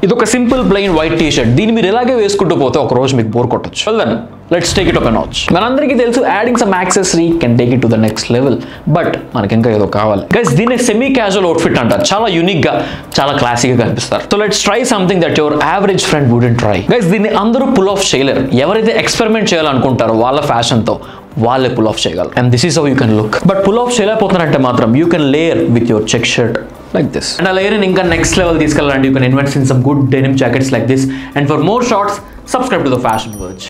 ఇది ఒక simple plain white T shirt దీన్ని మీరు ఎలాగే వేసుకుంటూ పోతే ఒక రోజు మీకు బోర్ కొట్టచ్చు well then let's take it ఒక నాచ్ మనందరికీ తెలుసు adding some accessory can take it to the next level but మనకి ఇంకా ఏదో కావాలి గైస్ దీన్ని సెమీ క్యాజువల్ అవుట్ఫిట్ అంటారు చాలా యూనిక్ గా చాలా క్లాసిక్ గా కనిపిస్తారు so let's try something that your average friend wouldn't try guys దీన్ని అందరూ పుల్ ఆఫ్ చేయలేరు ఎవరైతే ఎక్స్పెరిమెంట్ చేయాలనుకుంటారో వాళ్ళ ఫ్యాషన్ తో వాళ్ళే పుల్ ఆఫ్ చేయగలరు and this is how you can look but pull off చేయలేకపోతున్నారంటే మాత్రం you can layer with your check shirt like this and a layer in ఇంకా నెక్స్ట్ లెవెల్ తీసుకెళ్ళాలంటే you can invest in some good denim jackets like this and for more shots subscribe to the fashion verge